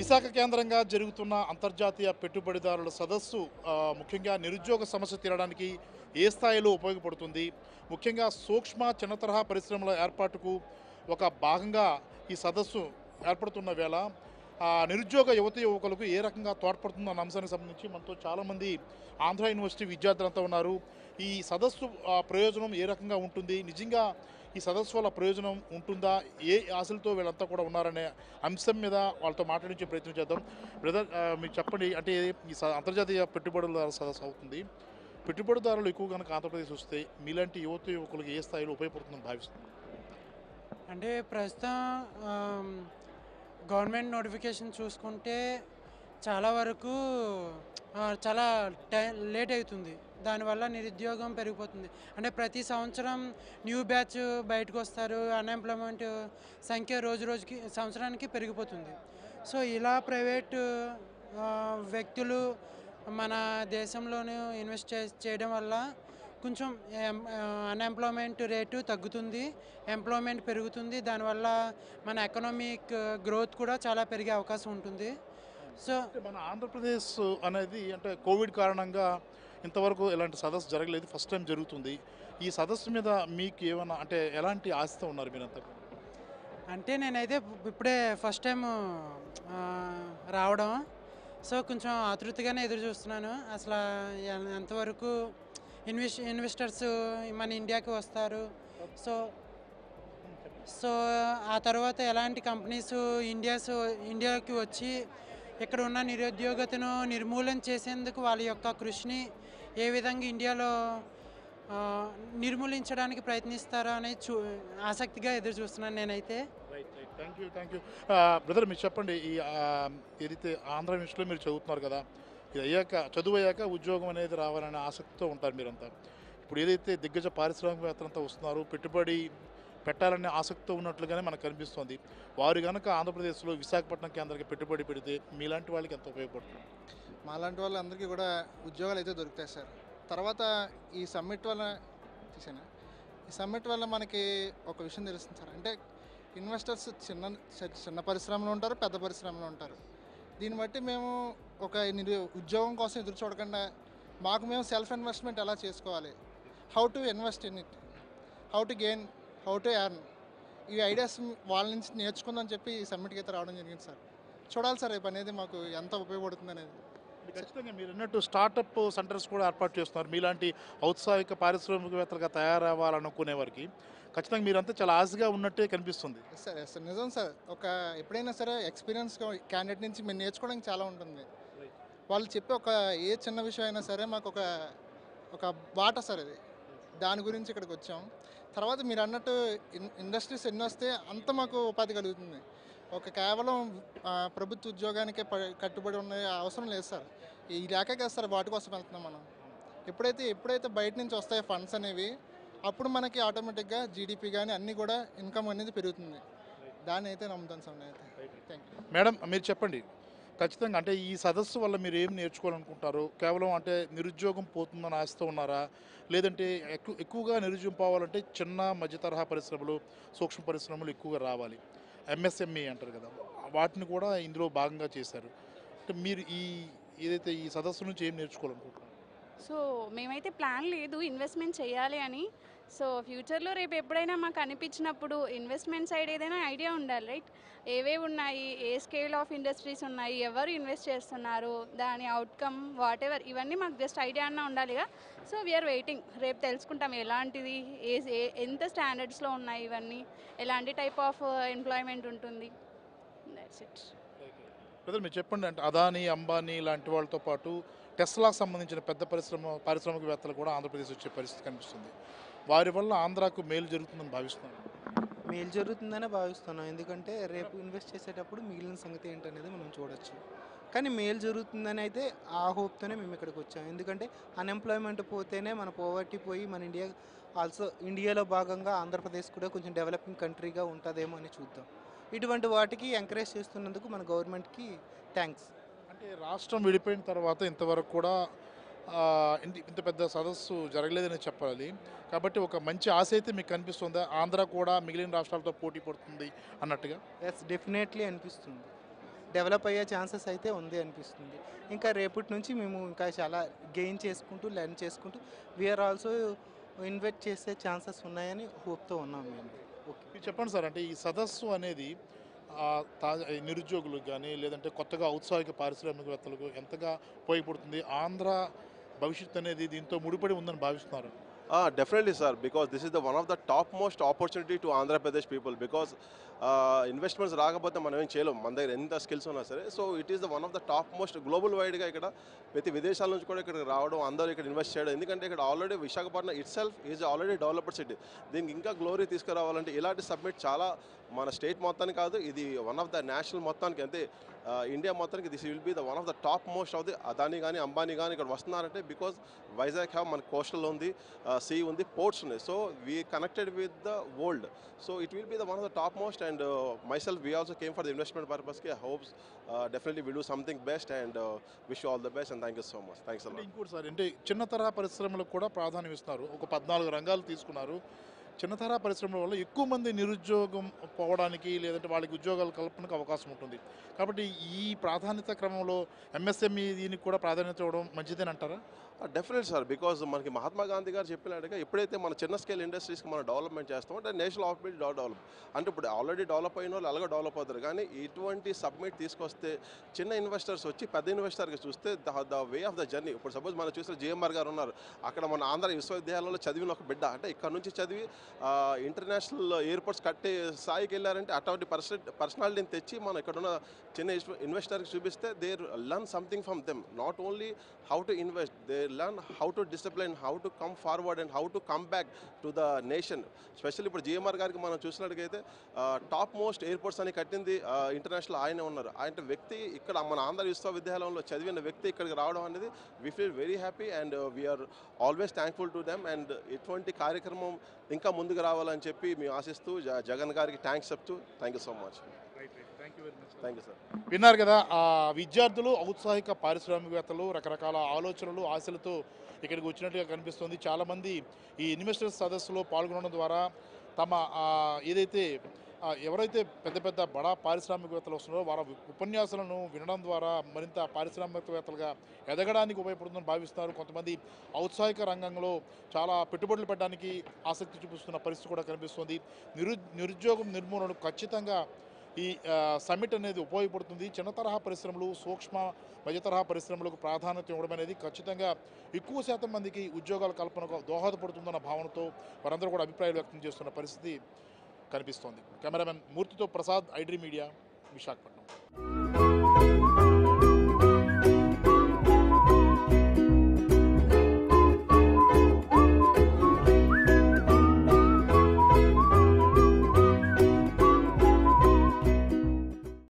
విశాఖ కేంద్రంగా జరుగుతున్న అంతర్జాతీయ పెట్టుబడిదారుల సదస్సు ఆ, ముఖ్యంగా నిరుద్యోగ సమస్య తీరడానికి ఏ స్థాయిలో ఉపయోగపడుతుంది ముఖ్యంగా సూక్ష్మ చిన్న తరహా పరిశ్రమల ఏర్పాటుకు ఒక భాగంగా ఈ సదస్సు ఏర్పడుతున్న వేళ ఆ, నిరుద్యోగ యువతి యువకులకు ఏ రకంగా తోడ్పడుతుందో అన్న అంశానికి సంబంధించి మనతో చాలామంది ఆంధ్ర యూనివర్సిటీ విద్యార్థులంతా ఉన్నారు ఈ సదస్సు ఆ, ప్రయోజనం ఏ రకంగా ఉంటుంది నిజంగా ఈ సదస్సు వల్ల ప్రయోజనం ఉంటుందా ఏ ఆశలతో వీళ్ళంతా కూడా ఉన్నారనే అంశం మీద వాళ్ళతో మాట్లాడించే ప్రయత్నం చేద్దాం బ్రదర్ ఆ, మీకు చెప్పండి అంటే ఈ స- అంతర్జాతీయ పెట్టుబడుల సదస్సు అవుతుంది పెట్టుబడిదారులు ఎక్కువ కనుక ఆంధ్రప్రదేశ్ వస్తే మీలాంటి యువత యువకులకు ఏ స్థాయిలో ఉపయోగపడుతుందని భావిస్తుంది అంటే ప్రస్తుతం ఆమ్, గవర్నమెంట్ నోటిఫికేషన్ చూసుకుంటే చాలా వరకు ఆ, చాలా టై లేట్ అవుతుంది దానివల్ల నిరుద్యోగం పెరిగిపోతుంది అంటే ప్రతి సంవత్సరం న్యూ బ్యాచ్ బయటకు వస్తారు అన్ఎంప్లాయ్మెంట్ సంఖ్య రోజు రోజుకి సంవత్సరానికి పెరిగిపోతుంది సో ఇలా ప్రైవేట్ ఆ, వ్యక్తులు మన దేశంలోనూ ఇన్వెస్ట్ చే చేయడం వల్ల కొంచెం అన్ఎంప్లాయ్మెంట్ రేటు తగ్గుతుంది ఎంప్లాయ్మెంట్ పెరుగుతుంది దానివల్ల మన ఎకనామిక్ గ్రోత్ కూడా చాలా పెరిగే అవకాశం ఉంటుంది సో అంటే మన ఆంధ్రప్రదేశ్ అనేది అంటే కోవిడ్ కారణంగా ఇంతవరకు ఇలాంటి సదస్సు జరగలేదు ఫస్ట్ టైం జరుగుతుంది ఈ సదస్సు మీద మీకు ఏమైనా అంటే ఎలాంటి ఆశతో ఉన్నారు మీరంతా అంటే నేనైతే ఇప్పుడే ఫస్ట్ టైం రావడం సో కొంచెం ఆతృతగానే ఎదురు చూస్తున్నాను అసలు ఎ- ఎంతవరకు ఇన్వెస్ట్ ఇన్వెస్టర్స్ మన ఇండియాకి వస్తారు సో సో ఆ తర్వాత ఎలాంటి కంపెనీస్ ఇండియాస్ ఇండియాకి వచ్చి ఇక్కడ ఉన్న నిరుద్యోగతను నిర్మూలన చేసేందుకు వాళ్ళ యొక్క కృషిని ఏ విధంగా ఇండియాలో ఆ, నిర్మూలించడానికి ప్రయత్నిస్తారో అనేది చూ ఆసక్తిగా ఎదురు చూస్తున్నాను నేనైతే right right thank you thank you brother మీరు చెప్పండి ఈ ఆ, ఏదైతే ఆంధ్ర యూనివర్సిటీలో మీరు చదువుతున్నారు కదా ఇది అయ్యాక చదువు అయ్యాక ఉద్యోగం అనేది రావాలనే ఆసక్తితో ఉంటారు మీరంతా ఇప్పుడు ఏదైతే దిగ్గజ పారిశ్రామికవేత్తలంతా వస్తున్నారో పెట్టుబడి పెట్టాలనే ఆసక్తితో ఉన్నట్లుగానే మనకు కనిపిస్తుంది వారు కనుక ఆంధ్రప్రదేశ్లో విశాఖపట్నం కేంద్రానికి పెట్టుబడి పెడితే మీలాంటి వాళ్ళకి ఎంత ఉపయోగపడుతుంది మాలాంటి వాళ్ళందరికీ కూడా ఉద్యోగాలు అయితే దొరుకుతాయి సార్ తర్వాత ఈ సమ్మిట్ వల్ల తీసాను ఈ సమ్మిట్ వల్ల మనకి ఒక విషయం తెలుస్తుంది సార్ అంటే ఇన్వెస్టర్స్ చిన్న చి- చిన్న పరిశ్రమలో ఉంటారు పెద్ద పరిశ్రమలో ఉంటారు దీన్ని బట్టి మేము ఒక నిరు ఉద్యోగం కోసం ఎదురు చూడకుండా మాకు మేము సెల్ఫ్ ఇన్వెస్ట్మెంట్ ఎలా చేసుకోవాలి how to invest in it how to gain how to earn ఈ ఐడియాస్ వాళ్ళ నుంచి నేర్చుకుందని చెప్పి ఈ సమ్మిట్కి అయితే రావడం జరిగింది సార్ చూడాలి సార్ రేపు అనేది మాకు ఎంత ఉపయోగపడుతుంది అనేది ఇది ఖచ్చితంగా మీరు అన్నట్టు స్టార్టప్ సెంటర్స్ కూడా ఏర్పాటు చేస్తున్నారు మీలాంటి ఔత్సాహిక పారిశ్రామికవేత్తలుగా తయారవ్వాలనుకునే వారికి ఖచ్చితంగా మీరంతా చాలా ఆశగా ఉన్నట్టే కనిపిస్తుంది ఎస్ సార్ ఎస్ సార్ నిజం సార్ ఒక ఎప్పుడైనా సరే ఎక్స్పీరియన్స్ క్యాండిడేట్ నుంచి మేము నేర్చుకోవడానికి చాలా ఉంటుంది వాళ్ళు చెప్పే ఒక ఏ చిన్న విషయం అయినా సరే మాకు ఒక ఒక బాట సార్ అది దాని గురించి ఇక్కడికి వచ్చాం తర్వాత మీరు అన్నట్టు ఇన్ ఇండస్ట్రీస్ ఎన్ని వస్తే అంత మాకు ఉపాధి కలుగుతుంది ఒక కేవలం ఆ, ప్రభుత్వ ఉద్యోగానికే ప- కట్టుబడి ఉన్న అవసరం లేదు సార్ ఈ లేక కదా సార్ వాటి కోసం వెళ్తున్నాం మనం ఎప్పుడైతే ఎప్పుడైతే బయట నుంచి వస్తాయో ఫండ్స్ అనేవి అప్పుడు మనకి ఆటోమేటిక్గా జీడిపి కానీ అన్నీ కూడా ఇన్కమ్ అనేది పెరుగుతుంది దాన్ని అయితే నమ్ముతాను సార్ నేనైతే థ్యాంక్ యూ మేడం మీరు చెప్పండి ఖచ్చితంగా అంటే ఈ సదస్సు వల్ల మీరు ఏం నేర్చుకోవాలనుకుంటారు కేవలం అంటే నిరుద్యోగం పోతుందని ఆశతో ఉన్నారా లేదంటే ఎక్కువ ఎక్కువగా నిరుద్యోగం పోవాలంటే చిన్న మధ్య తరహా పరిశ్రమలు సూక్ష్మ పరిశ్రమలు ఎక్కువగా రావాలి ఎంఎస్ఎంఈ అంటారు కదా వాటిని కూడా ఇందులో భాగంగా చేశారు అంటే మీరు ఈ ఏదైతే ఈ సదస్సు నుంచి ఏం నేర్చుకోవాలనుకుంటున్నారు సో మేమైతే ప్లాన్ లేదు ఇన్వెస్ట్మెంట్ చేయాలి అని సో ఫ్యూచర్లో రేపు ఎప్పుడైనా మాకు అనిపించినప్పుడు ఇన్వెస్ట్మెంట్ సైడ్ ఏదైనా ఐడియా ఉండాలి రైట్ ఏవేవి ఉన్నాయి ఏ స్కేల్ ఆఫ్ ఇండస్ట్రీస్ ఉన్నాయి ఎవరు ఇన్వెస్ట్ చేస్తున్నారు దాని అవుట్కమ్ వాట్ ఎవర్ ఇవన్నీ మాకు జస్ట్ ఐడియా అన్న ఉండాలిగా సో వీఆర్ వెయిటింగ్ రేపు తెలుసుకుంటాం ఎలాంటిది ఏ ఏ- ఎంత స్టాండర్డ్స్లో ఉన్నాయి ఇవన్నీ ఎలాంటి టైప్ ఆఫ్ ఎంప్లాయ్మెంట్ ఉంటుంది దట్స్ ఇట్ బ్రదర్ మీరు చెప్పండి అంటే అదానీ అంబానీ లాంటి వాళ్ళతో పాటు టెస్లాకు సంబంధించిన పెద్ద పరిశ్రమ పారిశ్రామికవేత్తలు కూడా ఆంధ్రప్రదేశ్ వచ్చే పరిస్థితి కనిపిస్తుంది వారి వల్ల ఆంధ్రాకు మేలు జరుగుతుందని భావిస్తున్నారు మేలు జరుగుతుందనే భావిస్తున్నాం ఎందుకంటే రేపు ఇన్వెస్ట్ చేసేటప్పుడు మిగిలిన సంగతి ఏంటనేది మనం చూడొచ్చు కానీ మేలు జరుగుతుందని అయితే ఆ హోప్తోనే మేము ఇక్కడికి వచ్చాం ఎందుకంటే అన్ఎంప్లాయ్మెంట్ పోతేనే మన పోవర్టీ పోయి మన ఇండియా ఆల్సో ఇండియాలో భాగంగా ఆంధ్రప్రదేశ్ కూడా కొంచెం డెవలపింగ్ కంట్రీగా ఉంటుందేమో అని చూద్దాం ఇటువంటి వాటికి ఎంకరేజ్ చేస్తున్నందుకు మన గవర్నమెంట్కి థ్యాంక్స్ అంటే రాష్ట్రం విడిపోయిన తర్వాత ఇంతవరకు కూడా ఆ, ఇంత- ఇంత పెద్ద సదస్సు జరగలేదని చెప్పాలి కాబట్టి ఒక మంచి ఆశ అయితే మీకు కనిపిస్తుందా ఆంధ్ర కూడా మిగిలిన రాష్ట్రాలతో పోటీ పడుతుంది అన్నట్టుగా ఎస్ డెఫినెట్లీ అనిపిస్తుంది డెవలప్ అయ్యే ఛాన్సెస్ అయితే ఉంది అనిపిస్తుంది ఇంకా రేపటి నుంచి మేము ఇంకా చాలా గెయిన్ చేసుకుంటూ లెర్న్ చేసుకుంటూ వీఆర్ ఆల్సో ఇన్వెస్ట్ చేసే ఛాన్సెస్ ఉన్నాయని హోప్తో ఉన్నాం మేము ఓకే మీరు చెప్పండి సార్ అంటే ఈ సదస్సు అనేది ఆ, తాజా ఈ నిరుద్యోగులకు కానీ లేదంటే కొత్తగా ఔత్సాహిక పారిశ్రామికవేత్తలకు ఎంతగా ఉపయోగపడుతుంది ఆంధ్ర భవిష్యత్తు అనేది దీంతో ముడిపడి ఉందని భావిస్తున్నారు Ah, definitely, sir, because this is the one of the topmost opportunity to Andhra Pradesh people because investments రాకపోతే మనం ఏం చేయలేం మన దగ్గర ఎంత స్కిల్స్ ఉన్నా సరే so it is the one of the top most global వైడ్గా ఇక్కడ ప్రతి విదేశాల నుంచి కూడా ఇక్కడికి రావడం అందరూ ఇక్కడ ఇన్వెస్ట్ చేయడం ఎందుకంటే ఇక్కడ already Visakhapatnam it self is already developed city దీనికి ఇంకా గ్లోరీ తీసుకురావాలంటే ఇలాంటి సబ్మిట్ చాలా మన స్టేట్ మొత్తానికి కాదు ఇది వన్ ఆఫ్ ద నేషనల్ మొత్తానికి అంటే ఇండియా మొత్తానికి this will be the one of the top most of the Adani కానీ అంబానీ కానీ ఇక్కడ వస్తున్నారంటే బికాజ్ వైజాగ్ హ్యావ్ మన కోస్టల్ ఉంది సీ ఉంది పోర్ట్స్ ఉన్నాయి so we connected with the world so it will be the one of the top most and my self we also came for the investment పర్పస్కి hopes definitely will do something best and wish all the best and thank you so much thanks అంటే ఇంకోటి sir అంటే చిన్న తరహా పరిశ్రమలకు కూడా ప్రాధాన్యం ఇస్తున్నారు ఒక పద్నాలుగు రంగాలు తీసుకున్నారు చిన్న తరహా పరిశ్రమల వల్ల ఎక్కువ మంది నిరుద్యోగం పోవడానికి లేదంటే వాళ్ళకి ఉద్యోగాల కల్పనకు అవకాశం ఉంటుంది కాబట్టి ఈ ప్రాధాన్యత క్రమంలో ఎంఎస్ఎంఈ దీనికి కూడా ప్రాధాన్యత ఇవ్వడం మంచిదేనంటారా డెఫినెట్ సార్ బికాజ్ మనకి మహాత్మా గాంధీ గారు చెప్పినట్టుగా ఎప్పుడైతే మన చిన్న స్కేల్ ఇండస్ట్రీస్కి మనం డెవలప్మెంట్ చేస్తామో అంటే నేషనల్ ఆఫ్ బిల్ డెవలప్ అంటే ఇప్పుడు ఆల్రెడీ డెవలప్ అయిన వాళ్ళు అలాగే డెవలప్ అవుతారు కానీ ఇటువంటి సబ్మిట్ తీసుకొస్తే చిన్న ఇన్వెస్టర్స్ వచ్చి పెద్ద ఇన్వెస్టర్కి చూస్తే the the way of the journey ఇప్పుడు సపోజ్ మనం చూసిన జిఎంఆర్ గారు ఉన్నారు అక్కడ మన ఆంధ్ర విశ్వవిద్యాలయంలో చదివిన ఒక బిడ్డ అంటే ఇక్కడ నుంచి చదివి ఇంటర్నేషనల్ ఎయిర్పోర్ట్స్ కట్టే స్థాయికి వెళ్ళారంటే అటువంటి పర్సన్ పర్సనాలిటీని తెచ్చి మనం ఇక్కడ ఉన్న చిన్న ఇన్వెస్టర్కి చూపిస్తే they learn something from them not only how to invest they learn how to discipline how to come forward and how to come back to the nation specially ఇప్పుడు జిఎంఆర్ గారికి మనం చూసినట్టుగైతే టాప్ మోస్ట్ ఎయిర్పోర్ట్స్ అని కట్టింది international ఆయనే ఉన్నారు ఆయన వ్యక్తి ఇక్కడ మన ఆంధ్ర విశ్వవిద్యాలయంలో చదివిన వ్యక్తి ఇక్కడికి రావడం అనేది we feel very happy and we are always thankful to them and ఇటువంటి కార్యక్రమం ఇంకా ముందుకు రావాలని చెప్పి మేము ఆశిస్తూ జ- జగన్ గారికి థ్యాంక్స్ చెప్తూ thank you so much thank you sir విన్నారు కదా ఆ విద్యార్థులు ఔత్సాహిక పారిశ్రామికవేత్తలు రకరకాల ఆలోచనలు ఆశలతో ఇక్కడికి వచ్చినట్టుగా కనిపిస్తుంది చాలామంది ఈ ఇన్వెస్టర్స్ సదస్సులో పాల్గొనడం ద్వారా తమ ఆ, ఏదైతే ఆ, ఎవరైతే పెద్ద పెద్ద బడా పారిశ్రామికవేత్తలు వస్తున్నారో వారి ఉపన్యాసాలను వినడం ద్వారా మరింత పారిశ్రామికవేత్తలుగా ఎదగడానికి ఉపయోగపడుతుందని భావిస్తున్నారు కొంతమంది ఔత్సాహిక రంగంలో చాలా పెట్టుబడులు పెట్టడానికి ఆసక్తి చూపిస్తున్న పరిస్థితి కూడా కనిపిస్తుంది నిరు నిరుద్యోగం నిర్మూలనకు ఖచ్చితంగా ఈ ఆ, సమ్మిట్ అనేది ఉపయోగపడుతుంది చిన్న తరహా పరిశ్రమలు సూక్ష్మ మధ్య తరహా పరిశ్రమలకు ప్రాధాన్యత ఇవ్వడం అనేది ఖచ్చితంగా ఎక్కువ శాతం మందికి ఉద్యోగాల కల్పనకు దోహదపడుతుందన్న భావనతో వారందరూ కూడా అభిప్రాయాలు వ్యక్తం చేస్తున్న పరిస్థితి కనిపిస్తోంది కెమెరామెన్ మూర్తితో ప్రసాద్ ఐడ్రీ మీడియా విశాఖపట్నం